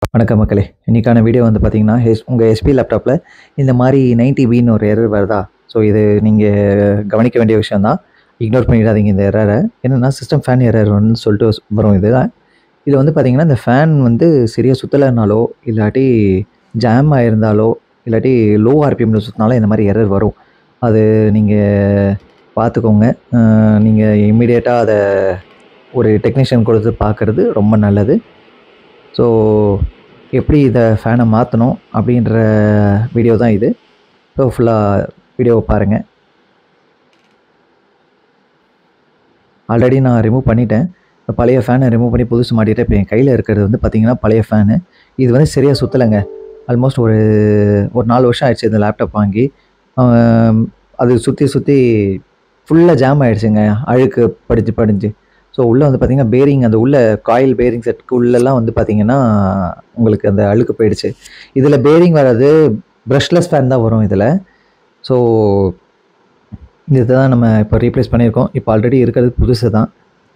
வணக்கம் மக்களே இன்றைக்கான வீடியோ வந்து பார்த்தீங்கன்னா எஸ் உங்கள் எஸ்பி லேப்டாப்பில் இந்த மாதிரி நைன்டி பின்னு ஒரு எரர் வருதா ஸோ இது நீங்கள் கவனிக்க வேண்டிய விஷயம் தான் இக்னோர் பண்ணிடாதீங்க இந்த எரரை என்னென்னா சிஸ்டம் ஃபேன் எரர் வந்து சொல்லிட்டு வரும் இது இது வந்து பார்த்தீங்கன்னா இந்த ஃபேன் வந்து சரியாக சுற்றலைனாலோ இல்லாட்டி ஜாம் ஆயிருந்தாலோ இல்லாட்டி லோ ஆர்பிஎம்மில் சுற்றினாலும் இந்த மாதிரி எரர் வரும் அது நீங்கள் பார்த்துக்கோங்க நீங்கள் இம்மிடியேட்டாக அதை ஒரு டெக்னீஷியன் கொடுத்து பார்க்குறது ரொம்ப நல்லது ஸோ எப்படி இதை ஃபேனை மாற்றணும் அப்படின்ற வீடியோ தான் இது ஸோ ஃபுல்லாக வீடியோவை பாருங்கள் ஆல்ரெடி நான் ரிமூவ் பண்ணிட்டேன் இப்போ பழைய ஃபேனை ரிமூவ் பண்ணி புதுசு மாட்டிட்டேன் இப்போ என் கையில் இருக்கிறது வந்து பார்த்திங்கன்னா பழைய ஃபேனு இது வந்து சரியாக சுற்றலைங்க ஆல்மோஸ்ட் ஒரு ஒரு நாலு வருஷம் ஆயிடுச்சு இந்த லேப்டாப் வாங்கி ஆம், அது சுற்றி சுற்றி ஃபுல்லாக ஜாம் ஆயிடுச்சுங்க அழுக்கு படிஞ்சு படிஞ்சு ஸோ உள்ளே வந்து பார்த்திங்கன்னா பேரிங் அந்த உள்ள காயில் பேரிங் செட்டுக்கு உள்ளெல்லாம் வந்து பார்த்திங்கன்னா உங்களுக்கு அந்த அழுக்கு போயிடுச்சு இதில் பேரிங் வராது ப்ரஷ்லெஸ் ஃபேன் தான் வரும் இதில் ஸோ இதுதான் நம்ம இப்போ ரீப்ளேஸ் பண்ணியிருக்கோம் இப்போ ஆல்ரெடி இருக்கிறது புதுசு தான்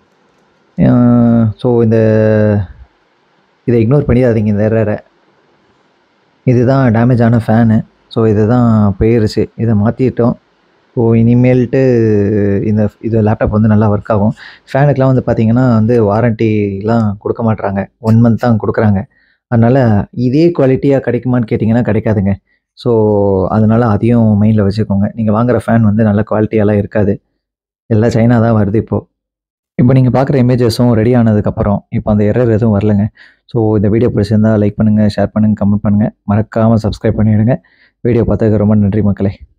ஸோ இந்த இதை இக்னோர் பண்ணிடாதீங்க இந்த எரரை இதுதான் டேமேஜ் ஆன ஃபேனு ஸோ இதுதான் போயிருச்சு இதை மாற்றிட்டோம் ஸோ இனிமேல்ட்டு இந்த இது லேப்டாப் வந்து நல்லா ஒர்க் ஆகும் ஃபேனுக்கெலாம் வந்து பார்த்தீங்கன்னா வந்து வாரண்டிலாம் கொடுக்க மாட்றாங்க ஒன் மந்த் தான் கொடுக்குறாங்க அதனால் இதே குவாலிட்டியாக கிடைக்குமான்னு கேட்டிங்கன்னா கிடைக்காதுங்க ஸோ அதனால் அதையும் மைண்டில் வச்சுக்கோங்க நீங்கள் வாங்குற ஃபேன் வந்து நல்ல குவாலிட்டியெல்லாம் இருக்காது எல்லாம் சைனா தான் வருது இப்போது இப்போ நீங்கள் பார்க்குற இமேஜஸும் ரெடி ஆனதுக்கப்புறம் இப்போ அந்த எரர் எதுவும் வரலங்க ஸோ இந்த வீடியோ பிடிச்சிருந்தா லைக் பண்ணுங்கள் ஷேர் பண்ணுங்கள் கமெண்ட் பண்ணுங்கள் மறக்காமல் சப்ஸ்கிரைப் பண்ணிவிடுங்க வீடியோ பார்த்ததுக்கு ரொம்ப நன்றி மக்களே